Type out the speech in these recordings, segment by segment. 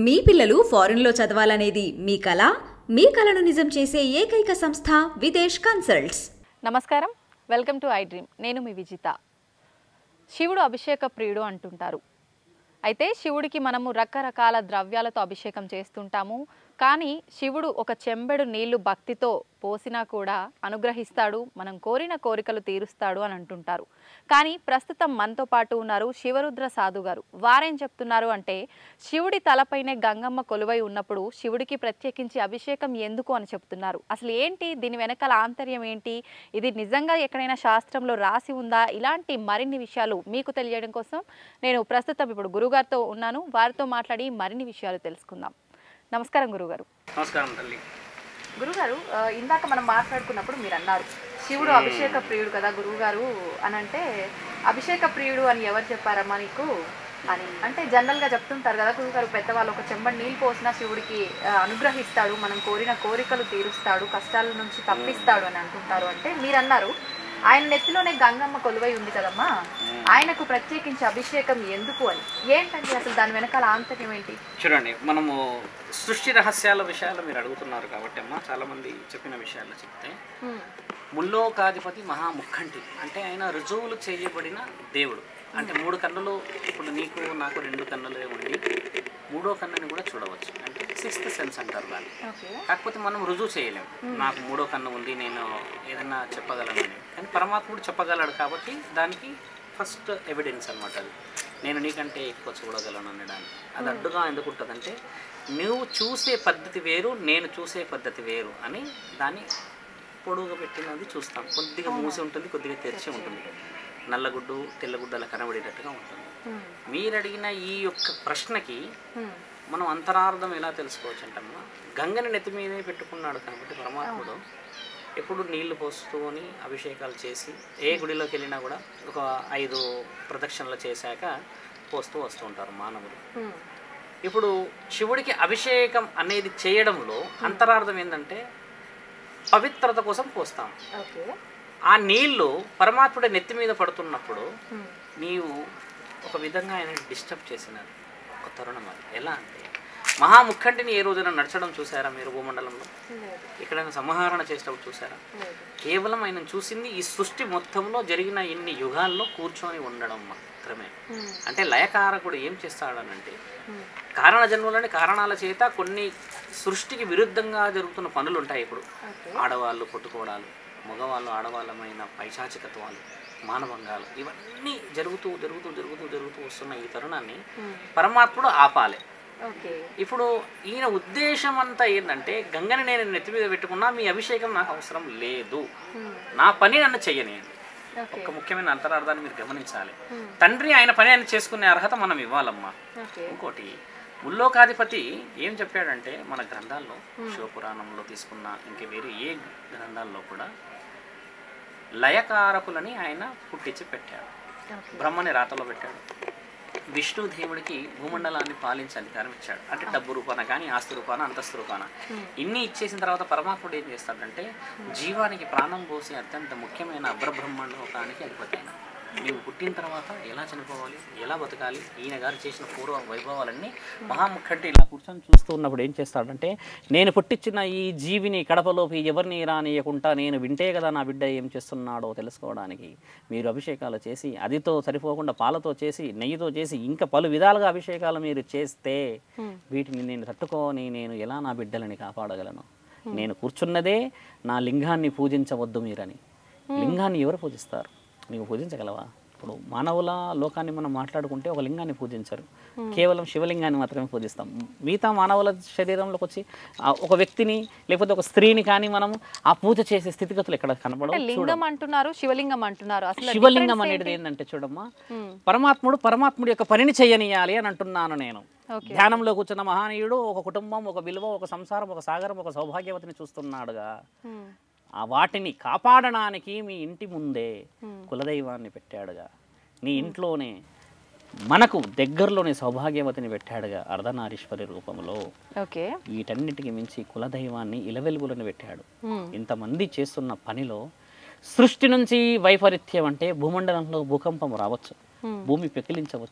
మీ పిల్లలు ఫారెన్లో చదవాలనేది మీ కల మీ కలను నిజం చేసే ఏకైక సంస్థ విదేశ్ కన్సల్ట్స్ నమస్కారం వెల్కమ్ టు ఐ డ్రీమ్ నేను మీ విజిత శివుడు అభిషేక ప్రియుడు అంటుంటారు అయితే శివుడికి మనము రకరకాల ద్రవ్యాలతో అభిషేకం చేస్తుంటాము కానీ శివుడు ఒక చెంబెడు నీళ్లు భక్తితో పోసినా కూడా అనుగ్రహిస్తాడు మనం కోరిన కోరికలు తీరుస్తాడు అని అంటుంటారు కానీ ప్రస్తుతం మనతో పాటు ఉన్నారు శివరుద్ర సాధు గారు వారేం చెప్తున్నారు అంటే శివుడి తలపైనే గంగమ్మ కొలువై ఉన్నప్పుడు శివుడికి ప్రత్యేకించి అభిషేకం ఎందుకు అని చెప్తున్నారు అసలు ఏంటి దీని వెనకాల ఆంతర్యం ఏంటి ఇది నిజంగా ఎక్కడైనా శాస్త్రంలో రాసి ఉందా ఇలాంటి మరిన్ని విషయాలు మీకు తెలియడం కోసం నేను ప్రస్తుతం ఇప్పుడు గురుగారితో ఉన్నాను వారితో మాట్లాడి మరిన్ని విషయాలు తెలుసుకుందాం నమస్కారం గురుగారు నమస్కారం తల్లి గురుగారు ఆ, ఇందాక మనం మాట్లాడుకున్నప్పుడు మీరు అన్నారు శివుడు అభిషేక ప్రియుడు కదా గురువుగారు అని అంటే అభిషేక ప్రియుడు అని ఎవరు చెప్పారమ్మా నీకు అని అంటే జనరల్ గా చెప్తుంటారు కదా గురుగారు పెద్దవాళ్ళు ఒక చెంబడి నీళ్ళు పోసినా శివుడికి ఆ, అనుగ్రహిస్తాడు మనం కోరిన కోరికలు తీరుస్తాడు కష్టాల నుంచి తప్పిస్తాడు అని అంటుంటారు అంటే మీరు అన్నారు ఆయన నెత్తిలోనే గంగమ్మ కొలువై ఉంది కదమ్మా ఆయనకు ప్రత్యేకించి అభిషేకం ఎందుకు అని ఏంటండి అసలు దాని వెనకాల ఆంతర్యం ఏంటి చూడండి మనము సృష్టి రహస్యాల విషయాలు మీరు అడుగుతున్నారు కాబట్టి అమ్మ చాలా మంది చెప్పిన విషయాలు చెప్తే ముల్లోకాధిపతి మహాముఖంటి అంటే ఆయన రుజువులు చేయబడిన దేవుడు అంటే మూడు కన్నులు ఇప్పుడు నీకు నాకు రెండు కన్నులే ఉండి మూడో కన్నుని కూడా చూడవచ్చు అంటే సిక్స్త్ సెన్స్ అంటారు దాన్ని ఓకే కాకపోతే మనం రుజువు చేయలేం నాకు మూడో కన్ను ఉంది నేను ఏదైనా చెప్పగలనని కానీ పరమాత్ముడు చెప్పగలడు కాబట్టి దానికి ఫస్ట్ ఎవిడెన్స్ అనమాట అది నేను నీకంటే ఎక్కువ చూడగలను అనడానికి అది అడ్డుగా ఎందుకు ఉంటుందంటే నువ్వు చూసే పద్ధతి వేరు నేను చూసే పద్ధతి వేరు అని దాన్ని పొడుగుగా పెట్టినది చూస్తాం కొద్దిగా మూసి ఉంటుంది కొద్దిగా తెరిచి ఉంటుంది నల్లగుడ్డు తెల్లగుడ్డు అలా కనబడేటట్టుగా ఉంటుంది మీరు అడిగిన ఈ యొక్క ప్రశ్నకి మనం అంతరార్థం ఎలా తెలుసుకోవచ్చు అంటమ్మా గంగని నెత్తి మీదే పెట్టుకున్నాడు కాబట్టి పరమాత్ముడు ఎప్పుడు నీళ్లు పోసుకొని అభిషేకాలు చేసి ఏ గుడిలోకి వెళ్ళినా కూడా ఒక ఐదు ప్రదక్షిణలు చేశాక పోస్తూ వస్తూ ఉంటారు మానవులు ఇప్పుడు శివుడికి అభిషేకం అనేది చేయడంలో అంతరార్థం ఏంటంటే పవిత్రత కోసం పోస్తాం ఓకే ఆ నీళ్లు పరమాత్ముడి నెత్తి మీద పడుతున్నప్పుడు నీవు ఒక విధంగా ఆయన డిస్టర్బ్ చేసినారు ఒక తరుణం అది ఎలా అంటే మహాముఖంటిని ఏ రోజున నడచడం చూసారా మీరు భూమండలంలో ఎక్కడైనా సంహరణ చేసేటప్పుడు చూసారా కేవలం ఆయన చూసింది ఈ సృష్టి మొత్తంలో జరిగిన ఇన్ని యుగాల్లో కూర్చొని ఉండడం మాత్రమే అంటే లయకారకుడు ఏం చేస్తాడనంటే కారణ జన్మలోని కారణాల చేత కొన్ని సృష్టికి విరుద్ధంగా జరుగుతున్న పనులు ఉంటాయి ఇప్పుడు ఆడవాళ్ళు కొట్టుకోవడాలు మగవాళ్ళు ఆడవాళ్ళమైన పైశాచికత్వాలు మానభంగాలు ఇవన్నీ జరుగుతూ జరుగుతూ జరుగుతూ జరుగుతూ వస్తున్న ఈ తరుణాన్ని పరమాత్ముడు ఆపాలి ఓకే ఇప్పుడు ఈయన ఉద్దేశం అంతా ఏంటంటే గంగని నేను నెత్తి మీద పెట్టుకున్నా మీ అభిషేకం నాకు అవసరం లేదు నా పని నన్ను చెయ్యనియండి ఒక ముఖ్యమైన అంతరార్థాన్ని మీరు గమనించాలి తండ్రి ఆయన పని ఆయన చేసుకునే అర్హత మనం ఇవ్వాలమ్మా ఓకే ఇంకోటి ముల్లోకాధిపతి ఏం చెప్పాడంటే మన గ్రంథాల్లో శివపురాణంలో తీసుకున్న ఇంక వేరే ఏ గ్రంథాల్లో కూడా లయకారకులని ఆయన పుట్టించి పెట్టాడు బ్రహ్మని రాతలో పెట్టాడు విష్ణుదేవుడికి భూమండలాన్ని పాలించే అధికారం ఇచ్చాడు అంటే డబ్బు రూపాన కానీ ఆస్తి రూపాన అంతస్తు రూపాన ఇన్ని ఇచ్చేసిన తర్వాత పరమాత్ముడు ఏం చేస్తాడంటే జీవానికి ప్రాణం పోసి అత్యంత ముఖ్యమైన అభ్రబ్రహ్మాండోకానికి అధిపతి అయిన నీవు పుట్టిన తర్వాత ఎలా చనిపోవాలి ఎలా బతకాలి ఈయన గారు చేసిన పూర్వ వైభవాలన్నీ మహాముఖంటే ఇలా కూర్చొని చూస్తూ ఉన్నప్పుడు ఏం చేస్తాడంటే నేను పుట్టించిన ఈ జీవిని కడపలోకి ఎవరిని రానియకుండా నేను వింటే కదా నా బిడ్డ ఏం చేస్తున్నాడో తెలుసుకోవడానికి మీరు అభిషేకాలు చేసి అదితో సరిపోకుండా పాలతో చేసి నెయ్యితో చేసి ఇంకా పలు విధాలుగా అభిషేకాలు మీరు చేస్తే వీటిని నేను తట్టుకొని నేను ఎలా నా బిడ్డలని కాపాడగలను నేను కూర్చున్నదే నా లింగాన్ని పూజించవద్దు మీరని లింగాన్ని ఎవరు పూజిస్తారు నీవు పూజించగలవా ఇప్పుడు మానవుల లోకాన్ని మనం మాట్లాడుకుంటే ఒక లింగాన్ని పూజించరు కేవలం శివలింగాన్ని మాత్రమే పూజిస్తాం మిగతా మానవుల శరీరంలోకి వచ్చి ఆ ఒక వ్యక్తిని లేకపోతే ఒక స్త్రీని కానీ మనం ఆ పూజ చేసే స్థితిగతులు ఎక్కడ కనబడవు లింగం అంటున్నారు శివలింగం అంటున్నారు అసలు శివలింగం అనేది ఏంటంటే చూడమ్మా పరమాత్ముడు పరమాత్ముడి యొక్క పనిని చేయనియాలి అని అంటున్నాను నేను ధ్యానంలో కూర్చున్న మహానీయుడు ఒక కుటుంబం ఒక విలువ ఒక సంసారం ఒక సాగరం ఒక సౌభాగ్యవతిని చూస్తున్నాడుగా ఉమ్, ఆ వాటిని కాపాడడానికి మీ ఇంటి ముందే కులదైవాన్ని పెట్టాడుగా నీ ఇంట్లోనే మనకు దగ్గరలోనే సౌభాగ్యవతిని పెట్టాడుగా అర్ధనారీశ్వరి రూపంలో ఓకే వీటన్నిటికి మించి కులదైవాన్ని ఇలవెలుగులను పెట్టాడు ఉమ్, ఇంతమంది చేస్తున్న పనిలో సృష్టి నుంచి వైపరీత్యం అంటే భూమండలంలో భూకంపం రావచ్చు Hmm. భూమి పెకిలించవచ్చు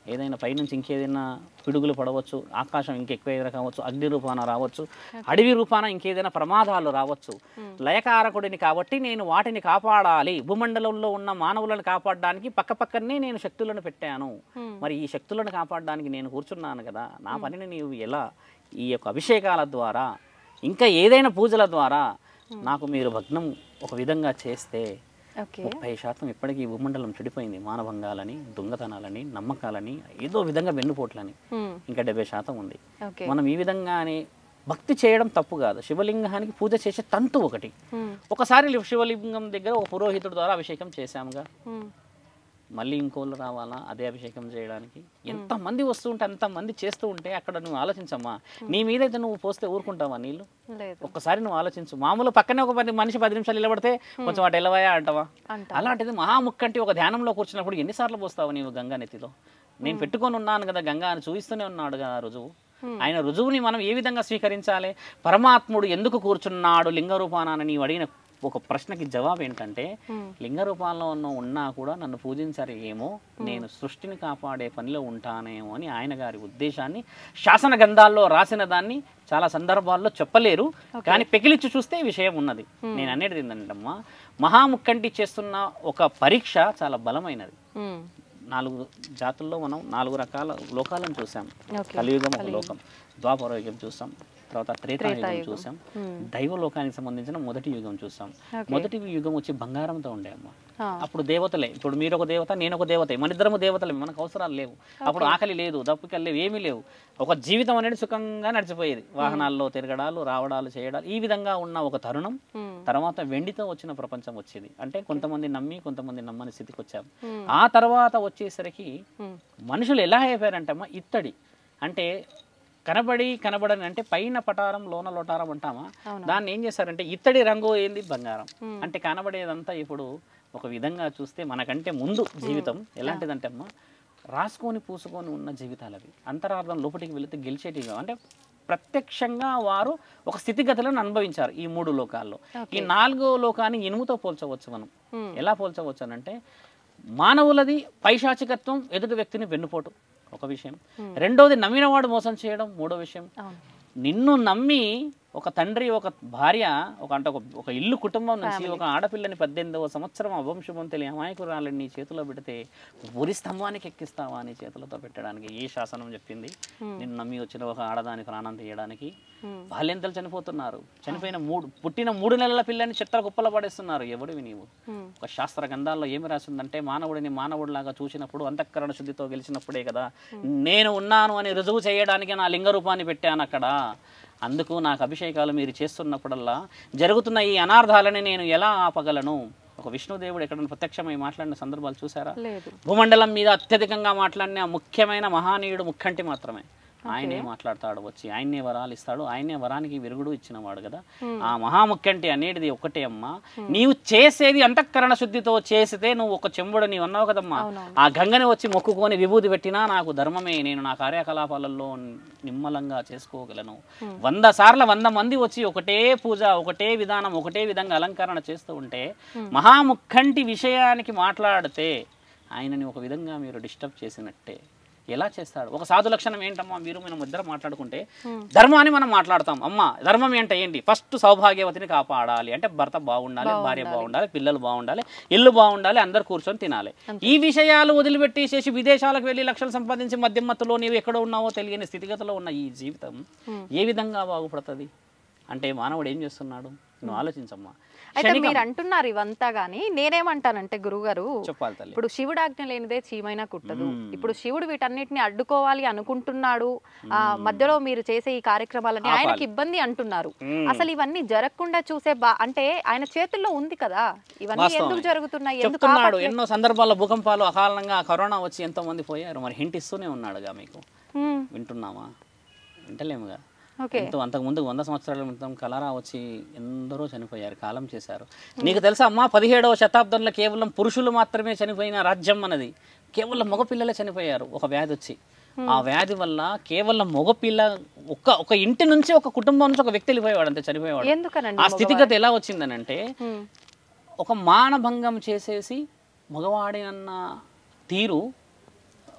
ఏదైనా పైనుంచి ఇంకేదైనా పిడుగులు పడవచ్చు ఆకాశం ఇంకెక్కువ ఏదైనా కావచ్చు అగ్ని రూపాన రావచ్చు అడవి రూపాన ఇంకేదైనా ప్రమాదాలు రావచ్చు లయకారకుడిని కాబట్టి నేను వాటిని కాపాడాలి భూమండలంలో ఉన్న మానవులను కాపాడడానికి పక్క పక్కనే నేను శక్తులను పెట్టాను మరి ఈ శక్తులను కాపాడడానికి నేను కూర్చున్నాను కదా నా పనిని నీవు ఎలా ఈ యొక్క అభిషేకాల ద్వారా ఇంకా ఏదైనా పూజల ద్వారా నాకు మీరు భగ్నం ఒక విధంగా చేస్తే ఓకే ముప్పై శాతం ఇప్పటికీ ఈ భూమండలం చెడిపోయింది మానభంగాలని దొంగతనాలని నమ్మకాలని ఏదో విధంగా వెన్నుపోట్లని మ్మ్. ఇంకా డెబ్బై శాతం ఉంది ఓకే మనం ఈ విధంగానే భక్తి చేయడం తప్పు కాదు శివలింగానికి పూజ చేసే తంతు ఒకటి మ్మ్. ఒకసారి లి- శివలింగం దగ్గర ఒక పురోహితుడి ద్వారా అభిషేకం చేశాముగా మ్మ్. మళ్ళీ ఇంకోళ్ళు రావాలా అదే అభిషేకం చేయడానికి ఎంతమంది వస్తూ ఉంటే అంతమంది చేస్తూ ఉంటే అక్కడ నువ్వు ఆలోచించమ్మా నీ మీదైతే నువ్వు పోస్తే ఊరుకుంటావా నీళ్ళు లేదు ఒక్కసారి నువ్వు ఆలోచించు మామూలు పక్కనే ఒక పది మనిషి పది నిమిషాలు నిలబడితే కొంచెం అటు ఎలవయా అంటావా అంట అలాంటిది మహాముక్కంటి ఒక ధ్యానంలో కూర్చున్నప్పుడు ఎన్నిసార్లు పోస్తావు నీవు గంగా నెత్తిలో నేను పెట్టుకొని ఉన్నాను కదా గంగా అని చూపిస్తూనే ఉన్నాడు కదా ఆ రుజువు ఆయన రుజువుని మనం ఏ విధంగా స్వీకరించాలి పరమాత్ముడు ఎందుకు కూర్చున్నాడు లింగ రూపాన నీవు అడిగిన ఒక ప్రశ్నకి జవాబు ఏంటంటే లింగ రూపాల్లో ఉన్న ఉన్నా కూడా నన్ను పూజించారు ఏమో నేను సృష్టిని కాపాడే పనిలో ఉంటానేమో అని ఆయన గారి ఉద్దేశాన్ని శాసన గ్రంథాల్లో రాసిన దాన్ని చాలా సందర్భాల్లో చెప్పలేరు కానీ పెకిలిచ్చి చూస్తే ఈ విషయం ఉన్నది నేను అనేది ఏంటంటమ్మా మహాముక్కంటి చేస్తున్న ఒక పరీక్ష చాలా బలమైనది మ్మ్. నాలుగు జాతుల్లో మనం నాలుగు రకాల లోకాలను చూసాం ఓకే. కలియుగం ఒక లోకం ద్వాపర యుగం చూసాం తర్వాత త్రేతాయుగం చూసాం దైవ లోకానికి సంబంధించిన మొదటి యుగం చూసాం మొదటి యుగం వచ్చి బంగారంతో ఉండే అమ్మ ఆ. అప్పుడు దేవతలే ఇప్పుడు మీరు ఒక దేవత నేను ఒక దేవత మన ఇద్దరము దేవతలే మనకు అవసరాలు లేవు అప్పుడు ఆకలి లేదు దప్పికలు లేవు ఏమీ లేవు ఒక జీవితం అనేది సుఖంగా నడిచిపోయేది వాహనాల్లో తిరగడాలు రావడాలు చేయడాలు ఈ విధంగా ఉన్న ఒక తరుణం మ్మ్. తర్వాత వెండితో వచ్చిన ప్రపంచం వచ్చేది అంటే కొంతమంది నమ్మి కొంతమంది నమ్మని స్థితికి వచ్చాం మ్మ్. ఆ తర్వాత వచ్చేసరికి మ్మ్. మనుషులు ఎలా అయిపోయారంటే అమ్మా ఇత్తడి అంటే కనబడి కనబడని అంటే పైన పటారం లోన లోటారం అంటామా దాన్ని ఏం చేశారంటే ఇత్తడి రంగు ఏంది బంగారం అంటే కనబడేదంతా ఇప్పుడు ఒక విధంగా చూస్తే మనకంటే ముందు జీవితం ఎలాంటిదంటే అమ్మా రాసుకొని పూసుకొని ఉన్న జీవితాలు అవి అంతరార్థం లోపలికి వెళితే గెలిచేటివి కావు. అంటే ప్రత్యక్షంగా వారు ఒక స్థితిగతులను అనుభవించారు ఈ మూడు లోకాల్లో ఈ నాలుగో లోకాన్ని ఇనుముతో పోల్చవచ్చు మనం Hmm. ఎలా పోల్చవచ్చు అని అంటే మానవులది పైశాచికత్వం ఎదుటి వ్యక్తిని వెన్నుపోటు ఒక విషయం రెండోది నమ్మినవాడు మోసం చేయడం మూడో విషయం అవును నిన్ను నమ్మి ఒక తండ్రి ఒక భార్య ఒక అంటే ఒక ఒక ఇల్లు కుటుంబం నుంచి ఒక ఆడపిల్లని పద్దెనిమిదవ సంవత్సరం అవంశమం తెలియ అమాయకురాలని నీ చేతిలో పెడితే ఉరి స్తంభానికి ఎక్కిస్తావా నీ చేతులతో పెట్టడానికి ఏ శాసనం చెప్పింది నిన్ను నమ్మి వచ్చిన ఒక ఆడదాని ప్రాణం తీయడానికి Hmm. బాల్యంతలు చనిపోతున్నారు చనిపోయిన మూడు పుట్టిన మూడు నెలల పిల్లని చిత్ర కుప్పల పడేస్తున్నారు ఎవడివి నీవు Hmm. ఒక శాస్త్ర గ్రంథాల్లో ఏమి రాసిందంటే మానవుడిని మానవుడిలాగా చూసినప్పుడు అంతఃకరణ శుద్ధితో గెలిచినప్పుడే కదా నేను ఉన్నాను అని రుజువు చేయడానికి నా లింగ రూపాన్ని పెట్టాను అక్కడ అందుకు నాకు అభిషేకాలు మీరు చేస్తున్నప్పుడల్లా జరుగుతున్న ఈ అనార్థాలని నేను ఎలా ఆపగలను ఒక విష్ణుదేవుడు ఎక్కడైనా ప్రత్యక్షమై మాట్లాడిన సందర్భాలు చూసారా లేదు భూమండలం మీద అత్యధికంగా మాట్లాడిన ముఖ్యమైన మహానీయుడు ముక్కంటి మాత్రమే ఆయనే మాట్లాడతాడు వచ్చి ఆయన్నే వరాలు ఇస్తాడు ఆయనే వరానికి విరుగుడు ఇచ్చినవాడు కదా ఆ మహాముఖ్యంటి అనేది ఒకటే అమ్మా నీవు చేసేది అంతఃకరణ శుద్ధితో చేసితే నువ్వు ఒక చెంబుడు నీవు అన్నావు కదమ్మా ఆ గంగని వచ్చి మొక్కుకొని విభూది పెట్టినా నాకు ధర్మమే నేను నా కార్యకలాపాలలో నిమ్మలంగా చేసుకోగలను వంద సార్ల వంద మంది వచ్చి ఒకటే పూజ ఒకటే విధానం ఒకటే విధంగా అలంకరణ చేస్తూ ఉంటే మహాముఖంటి విషయానికి మాట్లాడితే ఆయనని ఒక విధంగా మీరు డిస్టర్బ్ చేసినట్టే ఎలా చేస్తాడు ఒక సాధు లక్షణం ఏంటమ్మా మీరు మనం ఇద్దరు మాట్లాడుకుంటే ధర్మాన్ని మనం మాట్లాడతాం అమ్మ ధర్మం ఏంట ఏంటి ఫస్ట్ సౌభాగ్యవతిని కాపాడాలి అంటే భర్త బాగుండాలి భార్య బాగుండాలి పిల్లలు బాగుండాలి ఇల్లు బాగుండాలి అందరు కూర్చొని తినాలి ఈ విషయాలు వదిలిపెట్టేసేసి విదేశాలకు వెళ్ళి లక్షలు సంపాదించి మధ్యమత్తులో నీవు ఎక్కడ ఉన్నావో తెలియని స్థితిగతిలో ఉన్న ఈ జీవితం ఏ విధంగా బాగుపడుతుంది అంటే మానవుడు ఏం చేస్తున్నాడు నువ్వు ఆలోచించమ్మా అయితే మీరు అంటున్నారు ఇవంతా గానీ నేనేమంటానంటే గురుగారు చెప్పాలి తల్లి ఇప్పుడు శివుడు ఆజ్ఞ లేనిదే చీమైనా కుట్టదు ఇప్పుడు శివుడు వీటన్నిటిని అడ్డుకోవాలి అనుకుంటున్నాడు ఆ మధ్యలో మీరు చేసే ఈ కార్యక్రమాలని ఆయనకి ఇబ్బంది అంటున్నారు మ్మ్. అసలు ఇవన్నీ జరగకుండా చూసే బా అంటే ఆయన చేతుల్లో ఉంది కదా ఇవన్నీ వాస్తవమే. ఎందుకు జరుగుతున్నాయి ఎందుకు చెప్తున్నాడు ఎన్నో సందర్భాల్లో భూకంపాలు అకాలంగా కరోనా వచ్చి ఎంతో మంది పోయారు మరి హింట్ ఇస్తూనే ఉన్నాడుగా మీకు మ్మ్. వింటున్నామా వింటలేముగా ఓకే ఎంతో అంతకుముందు వంద సంవత్సరాల క్రితం కలరా వచ్చి ఎందరో చనిపోయారు కాలం చేశారు నీకు తెలుసా అమ్మా పదిహేడవ శతాబ్దంలో కేవలం పురుషులు మాత్రమే చనిపోయిన రాజ్యం అన్నది కేవలం మగపిల్లలే చనిపోయారు ఒక వ్యాధి వచ్చి ఆ వ్యాధి వల్ల కేవలం మగపిల్ల ఒక ఒక ఇంటి నుంచి ఒక కుటుంబం నుంచి ఒక వ్యక్తి వెళ్ళిపోయేవాడు అంతే చనిపోయేవాడు ఎందుకనండి ఆ స్థితిగతి ఎలా వచ్చిందనంటే మ్మ్. ఒక మానభంగం చేసేసి మగవాడి అన్న తీరు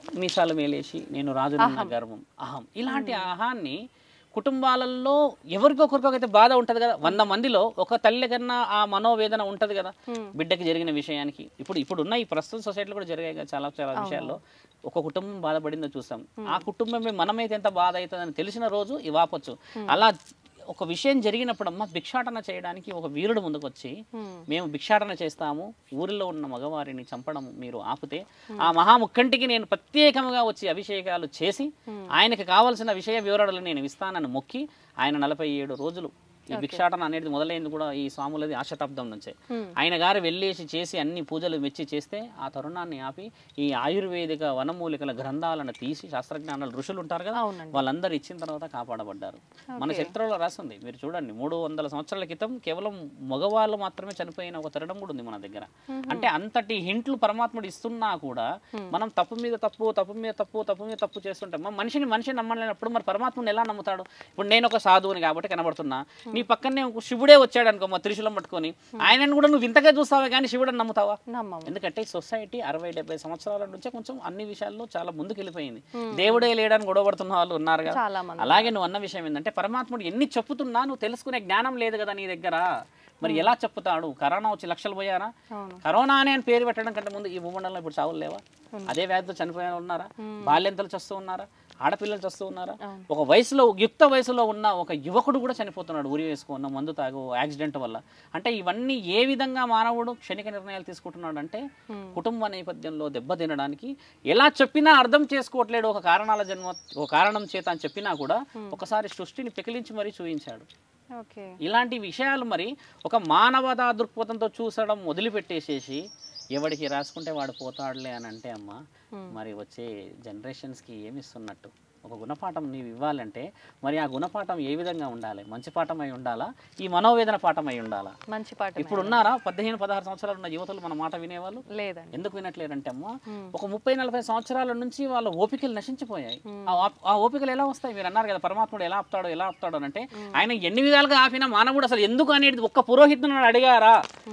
మీసాలు మేలేసి నేను రాజునన్న గర్వం అహం ఇలాంటి అహాన్ని కుటుంబాలలో ఎవరికొకరికొకైతే బాధ ఉంటది కదా వంద మందిలో ఒక తల్లి కన్నా ఆ మనోవేదన ఉంటది కదా బిడ్డకి జరిగిన విషయానికి ఇప్పుడు ఇప్పుడు ఉన్న ఈ ప్రస్తుత సొసైటీలో కూడా జరిగాయి కదా చాలా చాలా విషయాల్లో ఒక కుటుంబం బాధపడిందో చూసాం ఆ కుటుంబమే మనమైతే ఎంత బాధ అవుతుందని తెలిసిన రోజు ఇవాపొచ్చు అలా ఒక విషయం జరిగినప్పుడు అమ్మ భిక్షాటన చేయడానికి ఒక వీరుడు ముందుకు వచ్చి మేము భిక్షాటన చేస్తాము ఊరిలో ఉన్న మగవారిని చంపడం మీరు ఆపితే ఆ మహాముక్కంటికి నేను ప్రత్యేకంగా వచ్చి అభిషేకాలు చేసి ఆయనకి కావలసిన విషయ వివరాలు నేను ఇస్తానని మొక్కి ఆయన నలభై ఏడు రోజులు ఈ భిక్షాటన అనేది మొదలైంది కూడా ఈ స్వాములది ఆ శతాబ్దం నుంచే ఆయన గారు వెళ్ళేసి చేసి అన్ని పూజలు మెచ్చి చేస్తే ఆ తరుణాన్ని ఆపి ఈ ఆయుర్వేదిక వనమూలికల గ్రంథాలను తీసి శాస్త్రజ్ఞానాలు ఋషులు ఉంటారు కదా అవునండి. వాళ్ళందరూ ఇచ్చిన తర్వాత కాపాడబడ్డారు మన చరిత్రలో రాసింది మీరు చూడండి మూడు వందల సంవత్సరాల క్రితం కేవలం మగవాళ్ళు మాత్రమే చనిపోయిన ఒక తరుణం కూడా ఉంది మన దగ్గర అంటే అంతటి హింట్లు పరమాత్ముడు ఇస్తున్నా కూడా మనం తప్పు మీద తప్పు తప్పు మీద తప్పు తప్పు మీద తప్పు చేస్తుంటాం మన మనిషిని మనిషిని నమ్మలేనప్పుడు మరి పరమాత్ముని ఎలా నమ్ముతాడు ఇప్పుడు నేను ఒక సాధువుని కాబట్టి కనబడుతున్నా నీ పక్కనే ఒక శివుడే వచ్చాడు అనుకో మా త్రిశూలం పట్టుకొని ఆయనను కూడా నువ్వు ఇంతగా చూస్తావే కానీ శివుడని నమ్ముతావా నమ్మము ఎందుకంటే ఈ సొసైటీ అరవై డెబ్బై సంవత్సరాల నుంచే కొంచెం అన్ని విషయాల్లో చాలా ముందుకు వెళ్ళిపోయింది దేవుడే లేడని గొడవ పడుతున్న వాళ్ళు ఉన్నారు కదా చాలా మంది అలాగే నువ్వు అన్న విషయం ఏంటంటే పరమాత్ముడు ఎన్ని చెప్పుతున్నా నువ్వు తెలుసుకునే జ్ఞానం లేదు కదా నీ దగ్గర మరి ఎలా చెప్తాడు కరోనా వచ్చి లక్షలు పోయారా అవును. కరోనా అనే అని పేరు పెట్టడం కంటే ముందు ఈ భూమండలంలో ఇప్పుడు చావులు లేవా అదే వ్యాధితో చనిపోయిన వాళ్ళు ఉన్నారా బాల్యంతలు చస్తూ ఉన్నారా ఆడపిల్లలు చస్తూ ఉన్నారా ఒక వయసులో యుక్త వయసులో ఉన్న ఒక యువకుడు కూడా చనిపోతున్నాడు ఉరి వేసుకున్న మందు తాగు యాక్సిడెంట్ వల్ల అంటే ఇవన్నీ ఏ విధంగా మానవుడు క్షణిక నిర్ణయాలు తీసుకుంటున్నాడు అంటే కుటుంబ నేపథ్యంలో దెబ్బతినడానికి ఎలా చెప్పినా అర్థం చేసుకోవట్లేడు ఒక కారణాల జన్మ ఒక కారణం చేత అని చెప్పినా కూడా ఒకసారి సృష్టిని పెకిలించి మరీ చూపించాడు ఓకే ఇలాంటి విషయాలు మరి ఒక మానవతా దృక్పథంతో చూసడం వదిలిపెట్టేసేసి ఎవడికి రాసుకుంటే వాడు పోతాడులే అని అంటే అమ్మ మరి వచ్చే జనరేషన్స్కి ఏమి ఇస్తున్నట్టు ఒక గుణపాఠం నీవు ఇవ్వాలంటే మరి ఆ గుణపాఠం ఏ విధంగా ఉండాలి మంచి పాఠం అయి ఉండాలా ఈ మనోవేదన పాఠం అయి ఉండాలా మంచి పాట ఇప్పుడు ఉన్నారా పదిహేను పదహారు సంవత్సరాలు ఉన్న యువతలు మన మాట వినేవాళ్ళు లేదండి ఎందుకు వినట్లేరంటే అమ్మ ఒక ముప్పై నలభై సంవత్సరాల నుంచి వాళ్ళ ఓపికలు నశించిపోయాయి ఆ ఆప్- ఆ ఓపికలు ఎలా వస్తాయి మీరు అన్నారు కదా పరమాత్ముడు ఎలా ఆపుతాడో ఎలా ఆపుతాడో అని అంటే ఆయన ఎన్ని విధాలుగా ఆపినా మానవుడు అసలు ఎందుకు అనేది ఒక్క పురోహితుని అడిగారా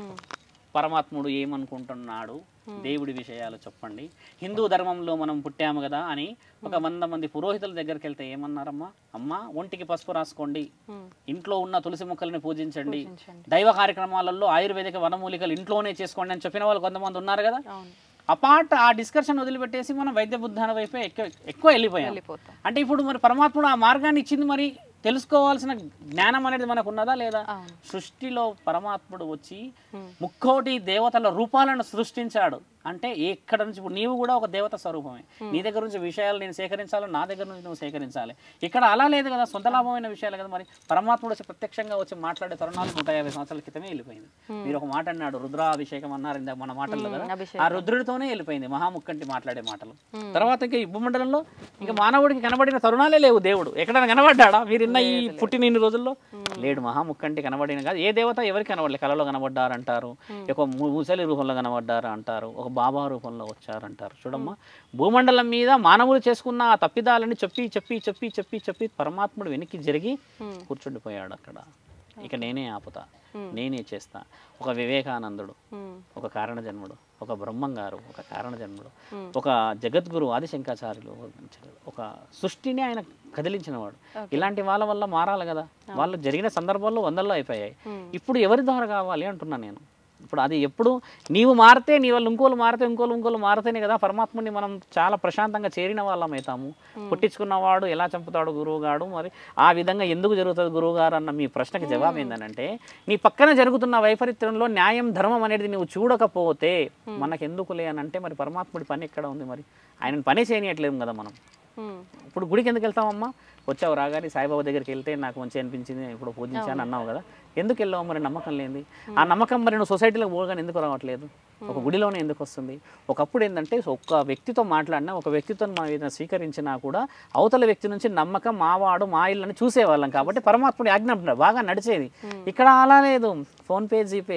పరమాత్ముడు ఏమనుకుంటున్నాడు దేవుడి విషయాలు చెప్పండి హిందూ ధర్మంలో మనం పుట్టాము కదా అని ఒక వంద మంది పురోహితుల దగ్గరికి వెళ్తే ఏమన్నారమ్మా అమ్మా ఒంటికి పసుపు రాసుకోండి ఇంట్లో ఉన్న తులసి మొక్కల్ని పూజించండి దైవ కార్యక్రమాలలో ఆయుర్వేదిక వనమూలికలు ఇంట్లోనే చేసుకోండి అని చెప్పిన వాళ్ళు కొంతమంది ఉన్నారు కదా అవును అపార్ట్ ఆ డిస్కషన్ వదిలిపెట్టేసి మనం వైద్య బుద్ధాన వైపే ఎక్కువ ఎక్కువ వెళ్ళిపోయాం వెళ్ళిపోతాం అంటే ఇప్పుడు మరి పరమాత్ముడు ఆ మార్గాన్ని ఇచ్చింది మరి తెలుసుకోవాల్సిన జ్ఞానం అనేది మనకు ఉన్నదా లేదా అవును. సృష్టిలో పరమాత్ముడు వచ్చి ముక్కోటి దేవతల రూపాలను సృష్టించాడు అంటే ఎక్కడ నుంచి ఇప్పుడు నీవు కూడా ఒక దేవత స్వరూపమే నీ దగ్గర నుంచి విషయాలు నేను సేకరించాలి నా దగ్గర నుంచి నువ్వు సేకరించాలి ఇక్కడ అలా లేదు కదా సొంత లాభమైన విషయాలు కదా మరి పరమాత్ముడు వచ్చి ప్రత్యక్షంగా వచ్చి మాట్లాడే తరుణాలు నూట యాభై సంవత్సరాల క్రితమే వెళ్ళిపోయింది మీరు ఒక మాట అన్నాడు రుద్రాభిషేకం అన్నారు ఇందాక మన మాటల్లో కదా అభిషేకం. ఆ రుద్రుడితోనే వెళ్ళిపోయింది మహాముక్కంటి మాట్లాడే మాటలు తర్వాత ఇంకా ఈ భూమండలంలో ఇంకా మానవుడికి కనబడిన తరుణాలే లేవు దేవుడు ఎక్కడైనా కనబడ్డాడా మీరు ఇన్న ఈ పుట్టిన ఇన్ని రోజుల్లో లేడు మహాముక్కంటి కనబడిన కాదు ఏ దేవత ఎవరికి కనబడలే కళలో కనబడ్డారు అంటారు ఒక ము- ముసలి రూపంలో కనబడ్డారు అంటారు ఒక బాబా రూపంలో వచ్చారంటారు చూడమ్మా భూమండలం మీద మానవులు చేసుకున్న ఆ తప్పిదాలని చెప్పి చెప్పి చెప్పి చెప్పి చెప్పి పరమాత్ముడు వెనక్కి జరిగి కూర్చుండిపోయాడు అక్కడ ఇక నేనే ఆపుతా నేనే చేస్తా ఒక వివేకానందుడు ఒక కారణ జన్ముడు ఒక బ్రహ్మం గారు ఒక కారణ జన్ముడు ఒక జగద్గురు ఆదిశంకాచార్యులు ఒక సృష్టిని ఆయన కదిలించినవాడు ఇలాంటి వాళ్ళ వల్ల మారాలి కదా వాళ్ళు జరిగిన సందర్భాల్లో వందల్లో అయిపోయాయి ఇప్పుడు ఎవరి ద్వారా కావాలి అంటున్నా నేను ఇప్పుడు అది ఎప్పుడు నీవు మారితే నీ వాళ్ళు ఇంకోళ్ళు మారితే ఇంకోళ్ళు ఇంకోళ్ళు మారితేనే కదా పరమాత్ముని మనం చాలా ప్రశాంతంగా చేరిన వాళ్ళం అవుతాము పుట్టించుకున్నవాడు ఎలా చంపుతాడు గురువుగాడు మరి ఆ విధంగా ఎందుకు జరుగుతుంది గురువుగారు అన్న మీ ప్రశ్నకి జవాబు ఏంటంటే నీ పక్కన జరుగుతున్న వైపరీత్యంలో న్యాయం ధర్మం అనేది నువ్వు చూడకపోతే మనకెందుకులే అని అంటే మరి పరమాత్ముడి పని ఎక్కడ ఉంది మరి ఆయన పని చేయనియట్లేము కదా మనం ఇప్పుడు గుడికి ఎందుకు వెళ్తామమ్మా వచ్చావు రాగానే సాయిబాబా దగ్గరికి వెళ్తే నాకు మంచి అనిపించింది ఇప్పుడు పూజించాను అన్నావు కదా ఎందుకు వెళ్ళావు మరి నమ్మకం లేని ఆ నమ్మకం మరి నువ్వు సొసైటీలో పోగానే ఎందుకు రావట్లేదు ఒక గుడిలోనే ఎందుకు వస్తుంది ఒకప్పుడు ఏంటంటే ఒక్క వ్యక్తితో మాట్లాడినా ఒక వ్యక్తితో మనం ఏదైనా స్వీకరించినా కూడా అవతల వ్యక్తి నుంచి నమ్మకం మావాడు మా ఇల్లు అని చూసేవాళ్ళం కాబట్టి పరమాత్ముడి ఆజ్ఞ ఉంటున్నాడు. బాగా నడిచేది ఇక్కడ అలా లేదు ఫోన్పే జీపే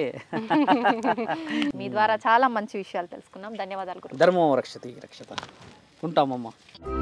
మీ ద్వారా చాలా మంచి విషయాలు తెలుసుకున్నాం ధన్యవాదాలు గురు ధర్మో రక్షతి రక్షత ఉంటామమ్మా